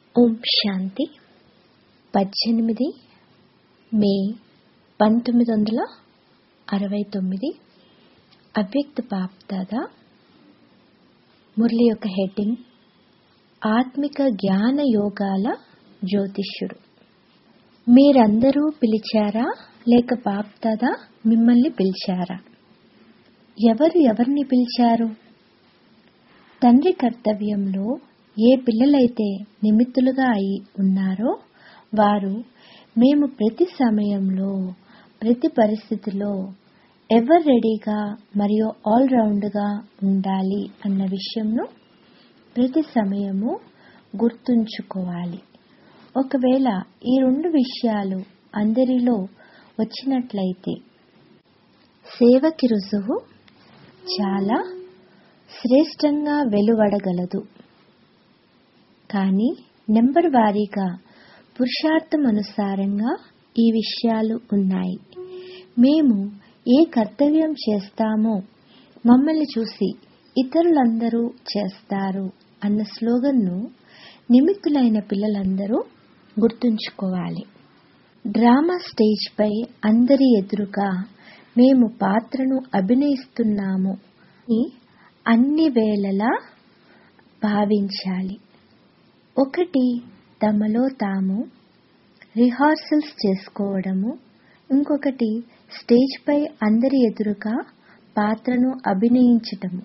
ఓం శాంతి పద్దెనిమిది మే పంతొమ్మిది వందల అరవై తొమ్మిది అవ్యక్త బాప్దాద మురళి యొక్క హెడ్డింగ్ ఆత్మిక జ్ఞాన యోగాల జ్యోతిష్యుడు మీరందరూ పిలిచారా లేక బాప్దాదా మిమ్మల్ని పిలిచారా ఎవరు ఎవరిని పిలిచారు తండ్రి కర్తవ్యంలో ఏ పిల్లలైతే నిమిత్తులుగా అయి ఉన్నారో వారు మేము ప్రతి సమయంలో ప్రతి పరిస్థితిలో ఎవర్ రెడీగా మరియు ఆల్రౌండ్గా ఉండాలి అన్న విషయంను ప్రతి సమయము గుర్తుంచుకోవాలి ఒకవేళ ఈ రెండు విషయాలు అందరిలో వచ్చినట్లయితే సేవకి రుజువు చాలా శ్రేష్టంగా వెలువడగలదు కానీ నెంబర్ వారీగా పురుషార్థం అనుసారంగా ఈ విషయాలు ఉన్నాయి మేము ఏ కర్తవ్యం చేస్తామో మమ్మల్ని చూసి ఇతరులందరూ చేస్తారు అన్న స్లోగన్ను నిమిత్తులైన పిల్లలందరూ గుర్తుంచుకోవాలి డ్రామా స్టేజ్పై అందరి ఎదురుగా మేము పాత్రను అభినయిస్తున్నాము అని అన్ని వేళలా భావించాలి ఒకటి తమలో తాము రిహార్సల్స్ చేసుకోవడము ఇంకొకటి స్టేజ్పై అందరి ఎదురుగా పాత్రను అభినయించటము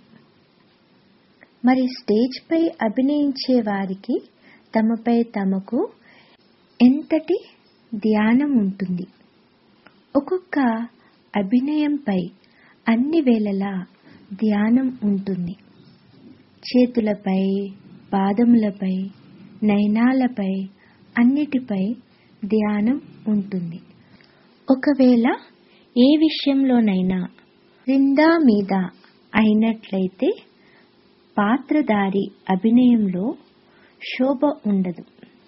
మరి స్టేజ్పై అభినయించే వారికి తమపై తమకు ఎంతటి ధ్యానం ఉంటుంది ఒక్కొక్క అభినయంపై అన్ని వేళలా ధ్యానం ఉంటుంది చేతులపై పాదములపై నయనాలపై అన్నిటిపై ధ్యానం ఉంటుంది ఒకవేళ ఏ విషయంలోనైనా క్రిందా మీద అయినట్లయితే పాత్రధారి అభినయంలో శోభ ఉండదు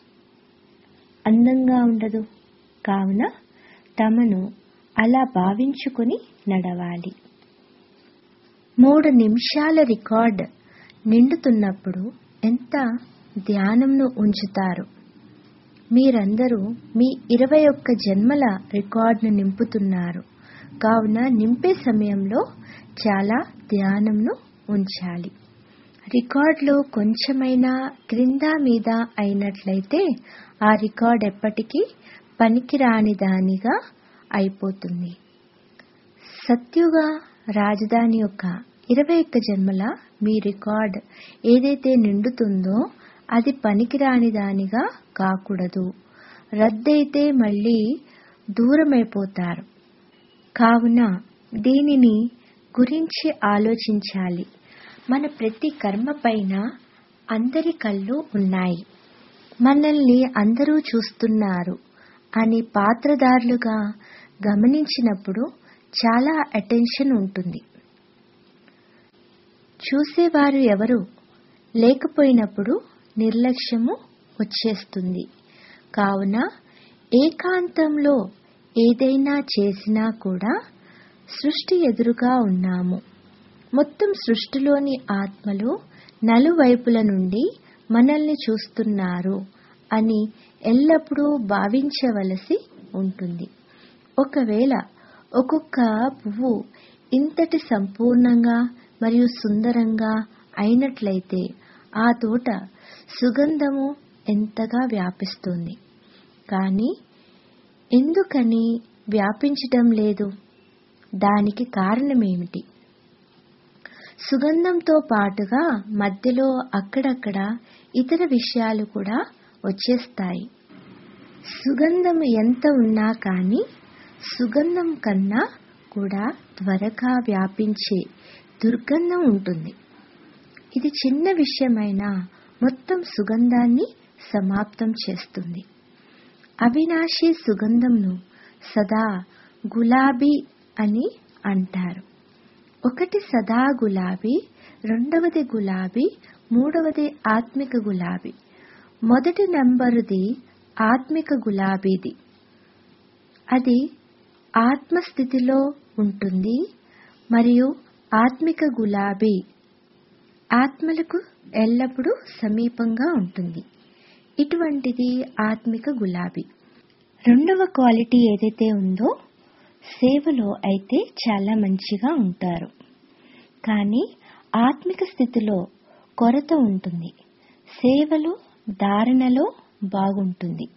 అందంగా ఉండదు కావున తమను అలా భావించుకుని నడవాలి మూడు నిమిషాల రికార్డ్ నిండుతున్నప్పుడు ఎంత ధ్యానంను ఉంచుతారు మీరందరూ మీ ఇరవై ఒక్క జన్మల రికార్డును నింపుతున్నారు కావున నింపే సమయంలో చాలా ధ్యానంను ఉంచాలి రికార్డులో కొంచెమైనా క్రింద మీద అయినట్లయితే ఆ రికార్డ్ ఎప్పటికీ పనికిరాని దానిగా అయిపోతుంది సత్యుగ రాజధాని యొక్క ఇరవై ఒక్క జన్మల మీ రికార్డ్ ఏదైతే నిండుతుందో అది పనికిరాని దానిగా కాకూడదు రద్దయితే మళ్ళీ దూరమైపోతారు కావున దీనిని గురించి ఆలోచించాలి మన ప్రతి కర్మ పైన అందరి కళ్ళు ఉన్నాయి మనల్ని అందరూ చూస్తున్నారు అని పాత్రదారులుగా గమనించినప్పుడు చాలా అటెన్షన్ ఉంటుంది చూసేవారు ఎవరు లేకపోయినప్పుడు నిర్లక్ష్యము వచ్చేస్తుంది కావున ఏకాంతంలో ఏదైనా చేసినా కూడా సృష్టి ఎదురుగా ఉన్నాము మొత్తం సృష్టిలోని ఆత్మలు నలువైపుల నుండి మనల్ని చూస్తున్నారు అని ఎల్లప్పుడూ భావించవలసి ఉంటుంది ఒకవేళ ఒక్కొక్క పువ్వు ఇంతటి సంపూర్ణంగా మరియు సుందరంగా అయినట్లయితే ఆ తోట సుగంధము ఎంతగా వ్యాపిస్తుంది కానీ ఎందుకని వ్యాపించటం లేదు దానికి కారణమేమిటి సుగంధంతో పాటుగా మధ్యలో అక్కడక్కడ ఇతర విషయాలు కూడా వచ్చేస్తాయి సుగంధం ఎంత ఉన్నా కానీ సుగంధం కన్నా కూడా త్వరగా వ్యాపించే దుర్గంధం ఉంటుంది ఇది చిన్న విషయమైనా మొత్తం సుగంధాన్ని సమాప్తం చేస్తుంది అవినాశి సుగంధంను సదా గులాబీ అని అంటారు ఒకటి సదా గులాబీ రెండవది గులాబీ మూడవది ఆత్మిక గులాబీ మొదటి నంబరుది ఆత్మిక గులాబీది అది ఆత్మస్థితిలో ఉంటుంది మరియు ఆత్మిక గులాబీ ఆత్మలకు ఎల్లప్పుడూ సమీపంగా ఉంటుంది ఇటువంటిది ఆత్మిక గులాబీ రెండవ క్వాలిటీ ఏదైతే ఉందో సేవలో అయితే చాలా మంచిగా ఉంటారు కానీ ఆత్మిక స్థితిలో కొరత ఉంటుంది సేవలు ధారణలో బాగుంటుంది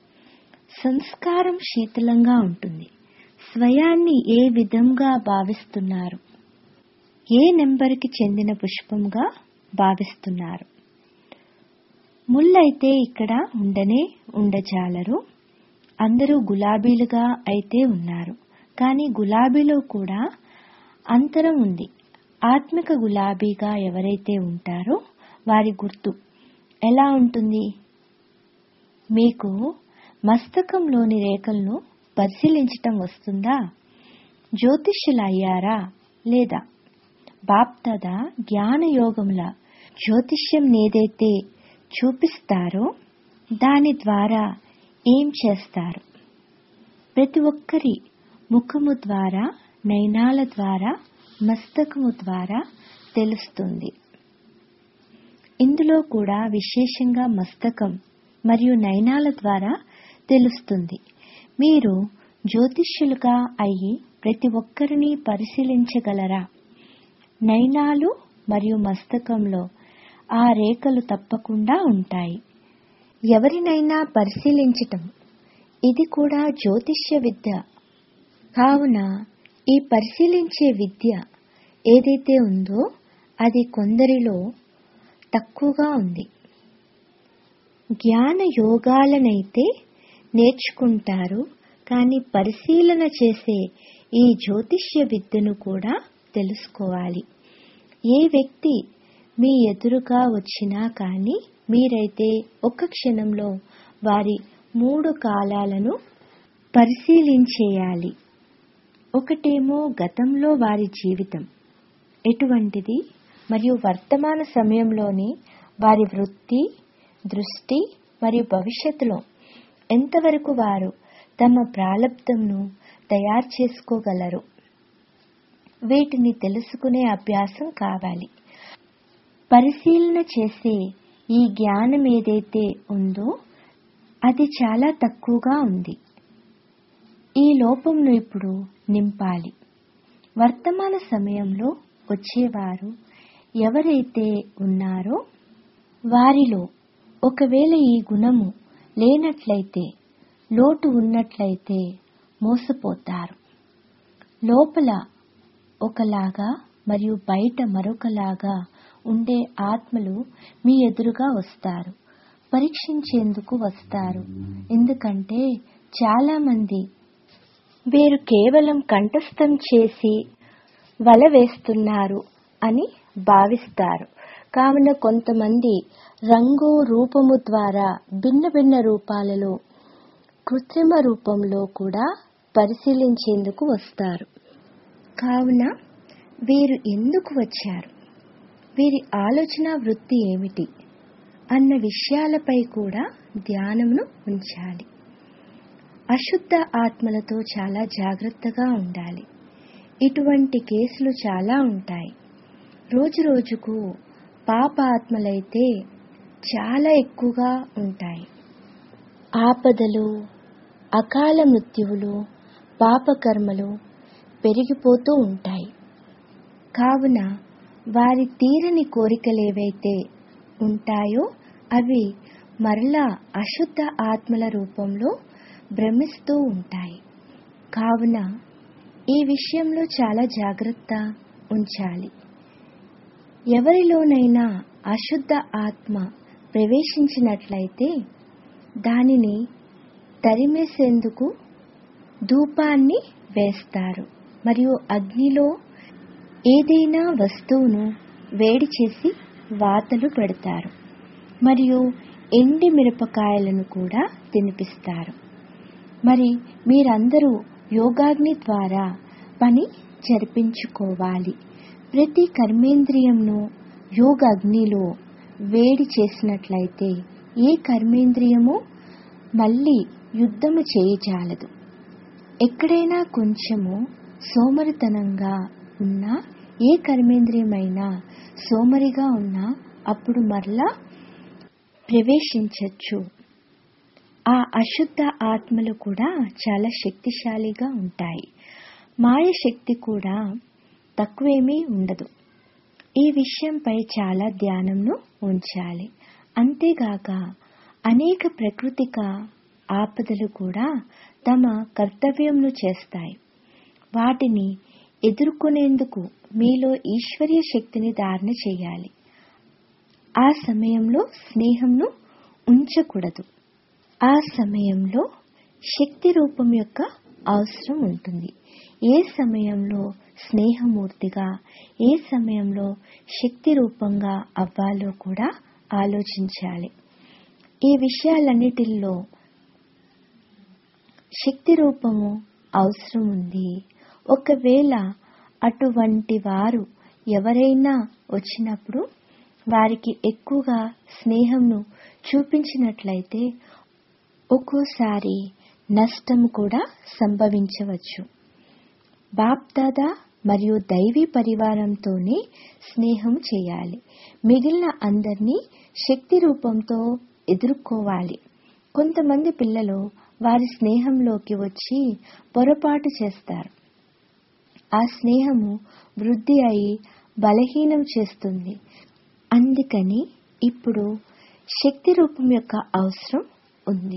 సంస్కారం శీతలంగా ఉంటుంది స్వయాన్ని ఏ విధంగా భావిస్తున్నారు ఏ నెంబర్కి చెందిన పుష్పంగా భావిస్తున్నారు ముళ్ళైతే ఇక్కడ ఉండనే ఉండజాలరు అందరూ గులాబీలుగా అయితే ఉన్నారు కానీ గులాబీలో కూడా అంతరం ఉంది ఆత్మిక గులాబీగా ఎవరైతే ఉంటారో వారి గుర్తు ఎలా ఉంటుంది మీకు మస్తకంలోని రేఖలను పరిశీలించటం వస్తుందా జ్యోతిష్యులు అయ్యారా లేదా బాప్తద జ్ఞానయోగముల జ్యోతిష్యం ఏదైతే చూపిస్తారో దాని ద్వారా ఏం చేస్తారు ప్రతి ఒక్కరి ముఖము ద్వారా నయనాల ద్వారా మస్తకము ద్వారా తెలుస్తుంది ఇందులో కూడా విశేషంగా మస్తకం మరియు నయనాల ద్వారా తెలుస్తుంది మీరు జ్యోతిష్యులుగా అయ్యి ప్రతి ఒక్కరిని పరిశీలించగలరా నయనాలు మరియు మస్తకంలో ఆ రేఖలు తప్పకుండా ఉంటాయి ఎవరినైనా పరిశీలించటం ఇది కూడా జ్యోతిష్య విద్య కావున ఈ పరిశీలించే విద్య ఏదైతే ఉందో అది కొందరిలో తక్కువగా ఉంది జ్ఞాన యోగాలనైతే నేర్చుకుంటారు కానీ పరిశీలన చేసే ఈ జ్యోతిష్య విద్యను కూడా తెలుసుకోవాలి ఏ వ్యక్తి మీ ఎదురుగా వచ్చినా కానీ మీరైతే ఒక్క క్షణంలో వారి మూడు కాలాలను పరిశీలించేయాలి ఒకటేమో గతంలో వారి జీవితం ఎటువంటిది మరియు వర్తమాన సమయంలోని వారి వృత్తి దృష్టి మరియు భవిష్యత్తులో ఎంతవరకు వారు తమ ప్రాలబ్ధంను తయారు చేసుకోగలరు వీటిని తెలుసుకునే అభ్యాసం కావాలి పరిశీలన చేసే ఈ జ్ఞానం ఏదైతే ఉందో అది చాలా తక్కువగా ఉంది ఈ లోపంను ఇప్పుడు నింపాలి వర్తమాన సమయంలో వచ్చేవారు ఎవరైతే ఉన్నారో వారిలో ఒకవేళ ఈ గుణము లేనట్లయితే లోటు ఉన్నట్లయితే మోసపోతారు లోపల ఒకలాగా మరియు బయట మరొకలాగా ఉండే ఆత్మలు మీ ఎదురుగా వస్తారు పరీక్షించేందుకు వస్తారు ఎందుకంటే చాలా మంది వీరు కేవలం కంఠస్థం చేసి వల వేస్తున్నారు అని భావిస్తారు కావున కొంతమంది రంగు రూపము ద్వారా భిన్న భిన్న రూపాలలో కృత్రిమ రూపంలో కూడా పరిశీలించేందుకు వస్తారు కావున వీరు ఎందుకు వచ్చారు వీరి ఆలోచన వృత్తి ఏమిటి అన్న విషయాలపై కూడా ధ్యానమును ఉంచాలి అశుద్ధ ఆత్మలతో చాలా జాగ్రత్తగా ఉండాలి ఇటువంటి కేసులు చాలా ఉంటాయి రోజు రోజుకు పాప ఆత్మలైతే చాలా ఎక్కువగా ఉంటాయి ఆపదలు అకాల మృత్యువులు పాపకర్మలు పెరిగిపోతూ ఉంటాయి కావున వారి తీరని కోరికలేవైతే ఉంటాయో అవి మరలా అశుద్ధ ఆత్మల రూపంలో భ్రమిస్తూ ఉంటాయి కావున ఈ విషయంలో చాలా జాగ్రత్త ఉంచాలి ఎవరిలోనైనా అశుద్ధ ఆత్మ ప్రవేశించినట్లయితే దానిని తరిమేసేందుకు ధూపాన్ని వేస్తారు మరియు అగ్నిలో ఏదైనా వస్తువును వేడి చేసి వాతలు పెడతారు మరియు ఎండి మిరపకాయలను కూడా తినిపిస్తారు మరి మీరందరూ యోగాగ్ని ద్వారా పని జరిపించుకోవాలి ప్రతి కర్మేంద్రియంను యోగాగ్నిలో వేడి చేసినట్లయితే ఏ కర్మేంద్రియము మళ్ళీ యుద్ధము చేయజాలదు ఎక్కడైనా కొంచెము సోమరితనంగా ఉన్నా ఏ కర్మేంద్రియమైనా సోమరిగా ఉన్నా అప్పుడు మరలా ప్రవేశించచ్చు ఆ అశుద్ధ ఆత్మలు కూడా చాలా శక్తిశాలిగా ఉంటాయి మాయ శక్తి కూడా తక్కువేమీ ఉండదు ఈ విషయంపై చాలా ధ్యానంను ఉంచాలి అంతేగాక అనేక ప్రకృతిక ఆపదలు కూడా తమ కర్తవ్యంను చేస్తాయి వాటిని ఎదుర్కొనేందుకు మీలో ఈశ్వర్య శక్తిని ధారణ చేయాలి ఆ సమయంలో స్నేహంను ఉంచకూడదు ఆ సమయంలో శక్తి రూపం యొక్క అవసరం ఉంటుంది ఏ సమయంలో స్నేహమూర్తిగా ఏ సమయంలో శక్తి రూపంగా అవ్వాలో కూడా ఆలోచించాలి ఈ విషయాలన్నిటిల్లో శక్తి రూపము అవసరం ఉంది ఒకవేళ అటువంటి వారు ఎవరైనా వచ్చినప్పుడు వారికి ఎక్కువగా స్నేహంను చూపించినట్లయితే ఒక్కోసారి నష్టం కూడా సంభవించవచ్చు బాప్దాదా మరియు దైవీ పరివారంతోనే స్నేహం చేయాలి మిగిలిన అందరినీ శక్తి రూపంతో ఎదుర్కోవాలి కొంతమంది పిల్లలు వారి స్నేహంలోకి వచ్చి పొరపాటు చేస్తారు ఆ స్నేహము వృద్ధి అయి బలహీనం చేస్తుంది అందుకని ఇప్పుడు శక్తి రూపం యొక్క అవసరం ఉంది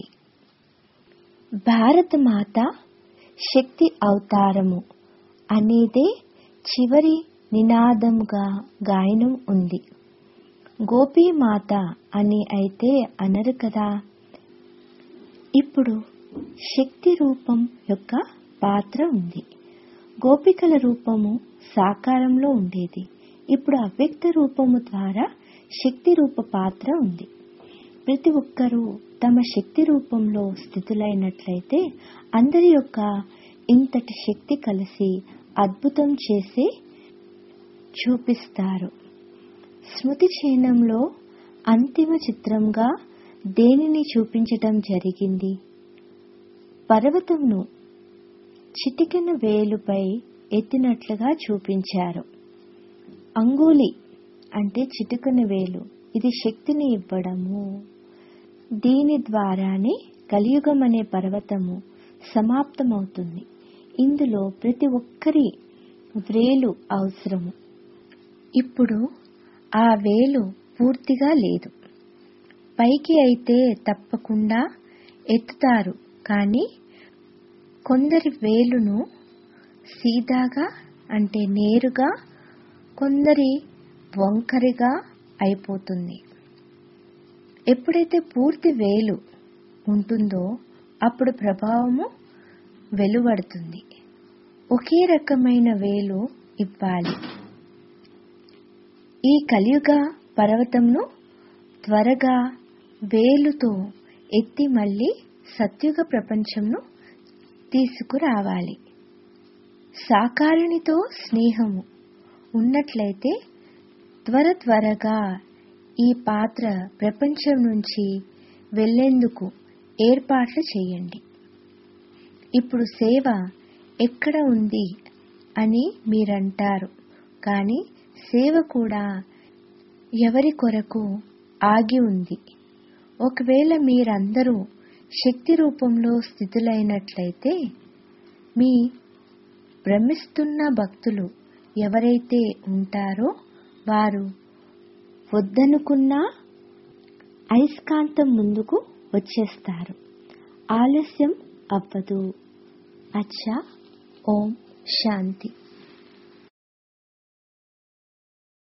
భారతమాత శక్తి అవతారము అనేదే చివరి నినాదంగా గాయనం ఉంది గోపీమాత అని అయితే అనరు కదా ఇప్పుడు శక్తి రూపం యొక్క పాత్ర ఉంది గోపికల రూపము సాకారంలో ఉండేది ఇప్పుడు అవ్యక్త రూపము ద్వారా శక్తి రూప పాత్ర ఉంది ప్రతి ఒక్కరూ తమ శక్తి రూపంలో స్థితులైనట్లయితే అందరి యొక్క ఇంతటి శక్తి కలిసి అద్భుతం చేసి చూపిస్తారు స్మృతి చిహ్నంలో అంతిమ చిత్రంగా దేనిని చూపించటం జరిగింది పర్వతంను చిటికెన వేలుపై ఎత్తినట్లుగా చూపించారు అంగులి అంటే చిటికెన వేలు ఇది శక్తిని ఇవ్వడము దీని ద్వారానే కలియుగం అనే పర్వతము సమాప్తమవుతుంది ఇందులో ప్రతి ఒక్కరి వ్రేలు అవసరము ఇప్పుడు ఆ వేలు పూర్తిగా లేదు పైకి అయితే తప్పకుండా ఎత్తుతారు కానీ కొందరి వేలును సీదాగా అంటే నేరుగా కొందరి వంకరిగా అయిపోతుంది ఎప్పుడైతే పూర్తి వేలు ఉంటుందో అప్పుడు ప్రభావము వెలువడుతుంది ఒకే రకమైన వేలు ఇవ్వాలి ఈ కలియుగ పర్వతంను త్వరగా వేలుతో ఎత్తి మళ్ళీ సత్యుగ ప్రపంచంను తీసుకురావాలి సాకారునితో స్నేహము ఉన్నట్లయితే త్వర త్వరగా ఈ పాత్ర ప్రపంచం నుంచి వెళ్లేందుకు ఏర్పాట్లు చేయండి ఇప్పుడు సేవ ఎక్కడ ఉంది అని మీరంటారు కానీ సేవ కూడా ఎవరి కొరకు ఆగి ఉంది ఒకవేళ మీరందరూ శక్తి రూపంలో స్థితులైనట్లయితే మీ భ్రమిస్తున్న భక్తులు ఎవరైతే ఉంటారో వారు వద్దనుకున్నా అయస్కాంతం ముందుకు వచ్చేస్తారు ఆలస్యం అవ్వదు అచ్చా ఓం శాంతి